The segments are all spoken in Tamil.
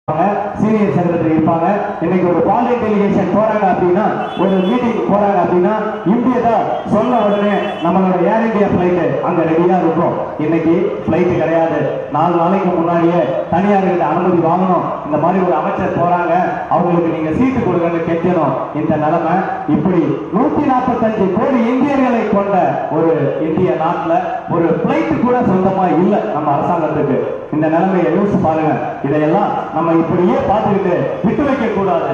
சீனியர் செக்ரட்டரி இருப்பாங்க இன்னைக்கு ஒரு ஃபாரின் டெலிகேஷன் போறாங்க அப்படின்னா ஒரு மீட்டிங் போறாங்க அப்படின்னா இந்தியா சொன்ன உடனே நம்மளோட ஏர் இந்தியா பிளைட் அங்க ரெடியா இருக்கும் இன்னைக்கு பிளைட் கிடையாது நாலு நாளைக்கு முன்னாடியே தனியார்கிட்ட அனுமதி வாங்கணும் இந்த மாதிரி ஒரு அமைச்சர் போறாங்க அவங்களுக்கு நீங்க சீட்டு கொடுங்கன்னு கேட்கணும் இந்த நிலைமை இப்படி நூத்தி நாற்பத்தஞ்சு கோடி இந்தியர்களை கொண்ட ஒரு இந்திய நாட்டுல ஒரு பிளைட் கூட சொந்தமா இல்ல நம்ம அரசாங்கத்துக்கு இந்த நிலைமையை யோசிச்சு பாருங்க இதையெல்லாம் நம்ம இப்படியே பார்த்துக்கிட்டு விட்டு வைக்க கூடாது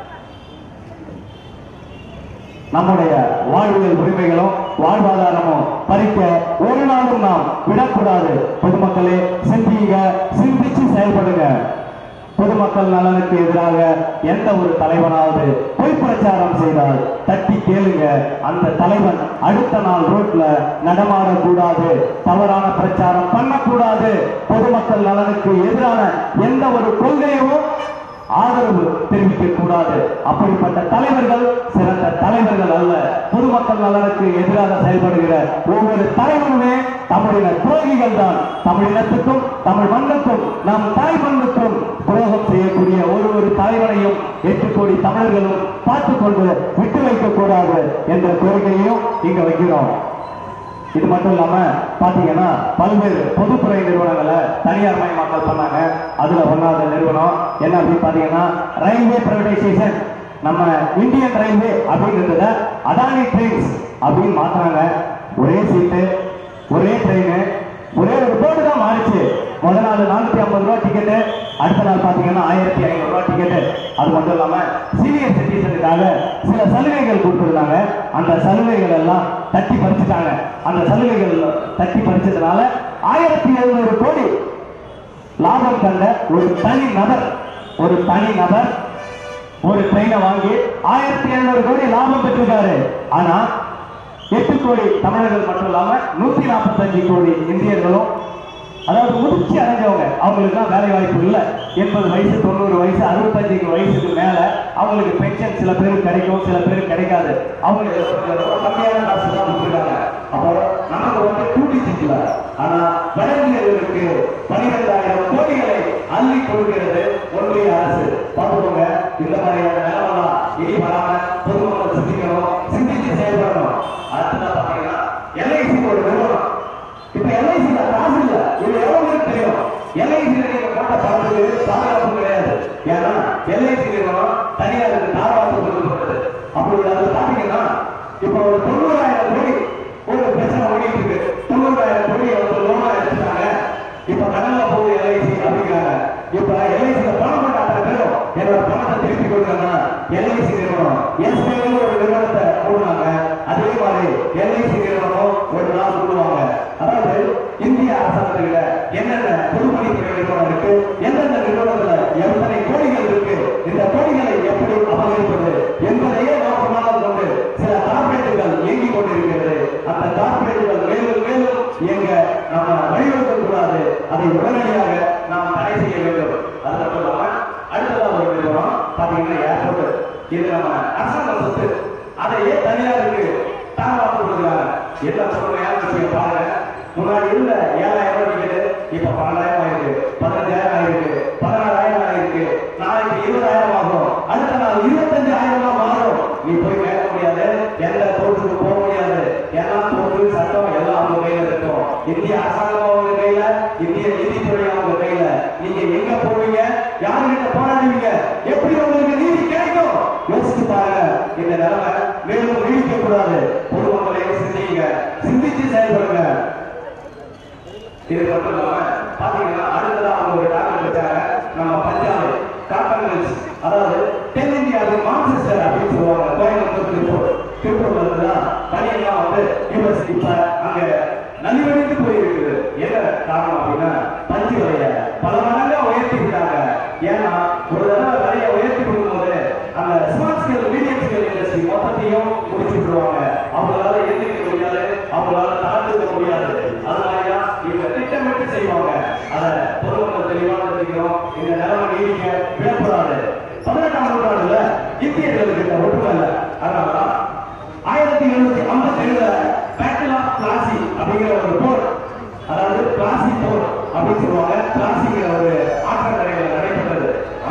நம்முடைய வாழ்வியல் உரிமைகளும் வாழ்வாதாரமும் பறிக்க ஒரு நாளும் நாம் விடக்கூடாது பொதுமக்களே சிந்திங்க சிந்திச்சு செயல்படுங்க பொதுமக்கள் நலனுக்கு எதிராக எந்த ஒரு தலைவனாவது பொய் பிரச்சாரம் செய்தால் தட்டி கேளுங்க அந்த தலைவன் அடுத்த நாள் ரோட்ல நடமாடக்கூடாது தவறான பிரச்சாரம் பண்ணக்கூடாது பொதுமக்கள் நலனுக்கு எதிரான எந்த ஒரு கொள்கையும் ஆதரவு தெரிவிக்க கூடாது அப்படிப்பட்ட தலைவர்கள் சிறந்த தலைவர்கள் அல்ல பொதுமக்கள் நலனுக்கு எதிராக செயல்படுகிற ஒவ்வொரு தலைவனுமே தமிழின துரோகிகள் தான் தமிழினத்துக்கும் தமிழ் மண்ணுக்கும் நம் தாய் மண்ணுக்கும் துரோகம் செய்யக்கூடிய ஒரு ஒரு தலைவனையும் எட்டு கோடி தமிழர்களும் பார்த்துக் கொண்டு விட்டு வைக்க கூடாது என்ற கோரிக்கையையும் இங்க வைக்கிறோம் இது மட்டும் இல்லாம பாத்தீங்கன்னா பல்வேறு பொதுத்துறை நிறுவனங்களை தனியார் மயமாக்கல் பண்ணாங்க அதுல ஒன்னாவது நிறுவனம் என்ன அப்படின்னு பாத்தீங்கன்னா ரயில்வே பிரைவேடைசேஷன் நம்ம இந்தியன் ரயில்வே அப்படின்றத அதானி ட்ரெயின்ஸ் அப்படின்னு மாத்துறாங்க ஒரே சீட்டு ஒரே ட்ரெயின் ஒரே ஒரு போர்டு தான் மாறிச்சு முதல் நாள் நானூத்தி ஐம்பது ரூபா டிக்கெட்டு அடுத்த நாள் பாத்தீங்கன்னா ஆயிரத்தி ஐநூறு ரூபா டிக்கெட்டு அது மட்டும் இல்லாம சீனியர் சிட்டிசனுக்காக சில சலுகைகள் கொடுத்திருந்தாங்க அந்த சலுகைகள் எல்லாம் தட்டி பறிச்சுட்டாங்க அந்த சலுகைகள் தட்டி பறிச்சதுனால ஆயிரத்தி எழுநூறு கோடி லாபம் கண்ட ஒரு தனி நபர் ஒரு தனி நபர் ஒரு ட்ரெயினை வாங்கி ஆயிரத்தி எழுநூறு கோடி லாபம் பெற்றிருக்காரு ஆனா எட்டு கோடி தமிழர்கள் மட்டும் இல்லாம நூத்தி நாற்பத்தஞ்சு கோடி இந்தியர்களும் அதாவது முதிர்ச்சி அடைஞ்சவங்க அவங்களுக்கு தான் வேலை வாய்ப்பு இல்லை எண்பது வயசு தொண்ணூறு வயசு அறுபத்தஞ்சு வயசுக்கு மேல அவங்களுக்கு பென்ஷன் சில பேருக்கு கிடைக்கும் சில பேருக்கு கிடைக்காது அவங்களுக்கு ரொம்ப கம்மியான காசு தான் கொடுத்துருக்காங்க அப்போ நமக்கு வந்து கூட்டி சிக்கல ஆனா வழங்கியவர்களுக்கு பனிரெண்டாயிரம் கோடிகளை அள்ளி கொடுக்கிறது ஒன்றிய அரசு பார்த்துக்கோங்க இந்த மாதிரியான நிலமெல்லாம் இனி வராம பொதுமக்கள் சிந்திக்கணும் சிந்திச்சு செயல்படணும் அடுத்ததான் பாத்தீங்கன்னா எல்ஐசி ஒரு நிறுவனம் இப்ப எல்ஐசில காசு இல்ல இது எவ்வளவு பேருக்கு தெரியும் எல்ஐசில நீங்க போட்ட பணத்துக்கு பாதுகாப்பு கிடையாது ஏன்னா எல்ஐசி நிறுவனம் தனியாருக்கு தாராளத்து கொடுக்கப்படுது அப்படி அது பாத்தீங்கன்னா இப்ப ஒரு தொண்ணூறாயிரம் கோடி ஒரு பிரச்சனை ஓடிட்டு இருக்கு தொண்ணூறாயிரம் கோடி அவங்க லோனா எடுத்துட்டாங்க இப்ப கடல்ல போகுது எல்ஐசி அப்படிங்கிறாங்க இப்ப எல்ஐசில பணம் போட்ட அத்தனை பேரும் என்னோட பணத்தை திருப்பி கொடுக்கணும்னா எல்ஐசி நிறுவனம் எஸ்பிஐ ஒரு நிறுவனத்தை போடுவாங்க அதே மாதிரி எல்ஐசி நிறுவனம் ஒரு நாள் போடுவாங்க அதாவது இந்திய அரசாங்கத்துல என்னென்ன பொதுப்பணித்துறை நிறுவனம் இருக்கு எந்தெந்த நிறுவனத்துல எத்தனை கோடிகள் இருக்கு இந்த கோடிகளை எப்படி அபகரிப்பது என்பதையே நோக்கமாக கொண்டு சில கார்பரேட்டுகள் இயங்கிக் கொண்டிருக்கிறது அந்த கார்பரேட்டுகள் மேலும் மேலும் இயங்க நம்ம வழிவகுக்க கூடாது அதை உடனடியாக நாம் தடை செய்ய வேண்டும் அது மட்டும் இல்லாம அடுத்ததாக ஒரு நிறுவனம் பாத்தீங்கன்னா ஏர்போர்ட் இது நம்ம அரசாங்க சொத்து அதையே தனியாருக்கு தாராளமாக கொடுக்குறாங்க என்ன சொல்றேன் யார் விஷயம் பாருங்க முன்னாடி இருந்த ஏழாயிரம் ரூபாய் டிக்கெட் இப்ப பன்னெண்டாயிரம் ஆயிருக்கு பதினஞ்சாயிரம் ஆயிருக்கு பதினாறாயிரம் ஆயிருக்கு நாளைக்கு இருபதாயிரம் ஆகும் அடுத்த நாள் இருபத்தஞ்சு ஆயிரமா மாறும் நீ போய் கேட்க முடியாது எந்த கோர்ட்டுக்கு போக முடியாது எல்லாம் கோர்ட்டு சட்டம் எல்லாம் அவங்க கையில இருக்கும் இந்திய அரசாங்கம் அவங்க கையில இந்திய நீதித்துறை அவங்க கையில நீங்க எங்க போவீங்க யாருகிட்ட போராடுவீங்க எப்படி உங்களுக்கு நீதி கிடைக்கும் யோசிச்சு பாருங்க இந்த நிலைமை மேலும் நீடிக்க கூடாது பொதுமக்களை சிந்திங்க சிந்திச்சு செயல்படுங்க இது மட்டும் இல்லாம பாத்தீங்கன்னா அடுத்ததா அவங்க ஒரு டாக்டர் வச்சாங்க நம்ம பஞ்சாப் காட்டன் மில்ஸ் அதாவது தென்னிந்தியாவுக்கு மான்செஸ்டர் அப்படின்னு சொல்லுவாங்க கோயம்புத்தூர் திருப்பூர் திருப்பூர்ல இருந்து தான் பணியெல்லாம் வந்து யூஎஸ் இப்ப அங்க நலிவடைந்து போயிருக்குது என்ன காரணம் அப்படின்னா பஞ்சு விலைய பல மடங்கா உயர்த்தி விட்டாங்க ஏன்னா ஒரு தடவை விலைய உயர்த்தி கொடுக்கும்போது அந்த smart scale medium scale industry மொத்தத்தையும் முடிச்சு விட்டுருவாங்க அவங்களால எழுந்திருக்க முடியாது அவங்களால தாழ்ந்துக்க முடியாது அதனாலதான் இவங்க திட்டமிட்டு செய்வாங்க அதை பொதுமக்கள் தெளிவாக தெரிஞ்சுக்கிறோம் இந்த நிலைமை நீடிக்க விடக்கூடாது பதினெட்டாம் நூற்றாண்டுல இந்தியர்களுக்கு இந்த ஒற்றுமை இல்லை அதனாலதான் ஆயிரத்தி எழுநூத்தி ஐம்பத்தி ஏழுல பேட்டில் ஆஃப் பிளாசி அப்படிங்கிற ஒரு போர் அதாவது பிளாசி போர் அப்படின்னு சொல்லுவாங்க பிளாசிங்கிற ஒரு ஆற்றங்கரையில நடைபெற்றது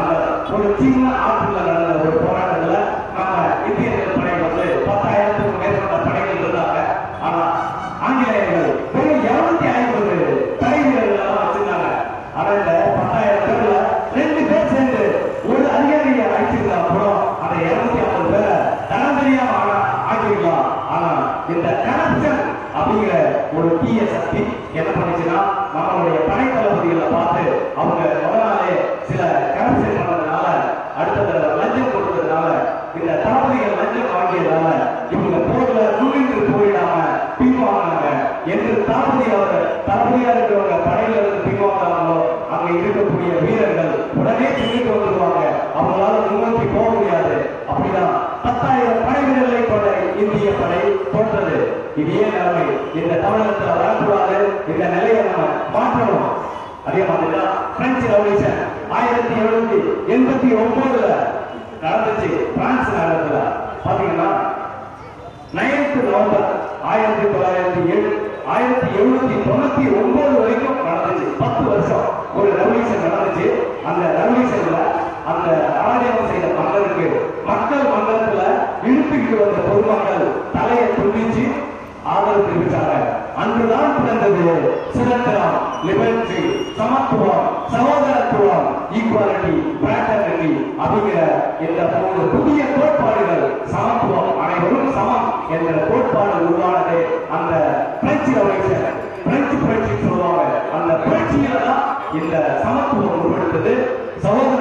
ஒரு சின்ன ஆற்றுல நடந்த ஒரு போராட்டத்துல நம்ம இந்திய படை வந்து பத்தாயிரத்துக்கும் மேற்பட்ட படைகள் இருந்தாங்க ஆனா ஆங்கிலேயர்கள் வெறும் இருநூத்தி ஐம்பது படை வீரர்கள் எல்லாம் வச்சிருந்தாங்க ஆனா இந்த பத்தாயிரம் பேர்ல ரெண்டு பேர் சேர்ந்து ஒரு அதிகாரியை அழைச்சிருந்தா கூட அந்த இருநூத்தி ஐம்பது பேரை தரம் தெரியாம ஆனா ஆக்கிருக்கலாம் ஆனா இந்த கரப்ஷன் அப்படிங்கிற ஒரு தீய சக்தி என்ன பண்ணுச்சுன்னா நம்மளுடைய படை தளபதிகளை பார்த்து அவங்க முத நாளே சில கரப்ஷன் பண்ணதுனால அடுத்த தடவை லஞ்சம் கொடுத்ததுனால இந்த தளபதிகள் லஞ்சம் வாங்கியதால இவங்க போர்ல நுழைந்து போயிடாம பின்வாங்கினாங்க என்று தளபதி அவர் தளபதியா இருக்கிறவங்க படையில இருந்து பின்வாங்கினாங்களோ அங்க இருக்கக்கூடிய வீரர்கள் உடனே திரும்பி வந்துருவாங்க அவங்களால முன்னோக்கி போக முடியாது அப்படிதான் பத்தாயிரம் படை வீரர்களை கொண்ட இந்திய படை தோன்றது இது ஏன் நிலைமை இந்த தமிழகத்துல வரக்கூடாது இந்த நிலையை நம்ம மாற்றணும் அதே மாதிரி தான் பிரெஞ்சு ரெவல்யூஷன் ஆயிரத்தி எழுநூத்தி எண்பத்தி ஒன்பதுல நடந்துச்சு பிரான்ஸ் நகரத்துல பாத்தீங்கன்னா நைன்த் நவம்பர் ஆயிரத்தி தொள்ளாயிரத்தி ஏழு ஆயிரத்தி எழுநூத்தி தொண்ணூத்தி ஒன்பது வரைக்கும் நடந்துச்சு பத்து வருஷம் ஒரு ரெவல்யூஷன் நடந்துச்சு அந்த ரெவல்யூஷன்ல அந்த அராஜகம் செய்த மன்னருக்கு மக்கள் மன்றத்துல இழுத்துக்கிட்டு வந்த பொதுமக்கள் தலையை துண்டிச்சு ஆதரவு தெரிவித்தாங்க அன்றுதான் பிறந்தது சுதந்திரம் லிபர்ட்டி சமத்துவம் சகோதரத்துவம் ஈக்குவாலிட்டி பிராட்டர்னிட்டி அப்படிங்கிற இந்த மூணு புதிய கோட்பாடுகள் சமத்துவம் அனைவரும் சமம் என்ற கோட்பாடு உருவானது அந்த பிரெஞ்சு ரெவல்யூஷன் பிரெஞ்சு புரட்சி சொல்லுவாங்க அந்த புரட்சியில தான் இந்த சமத்துவம் உருவெடுத்தது சகோதர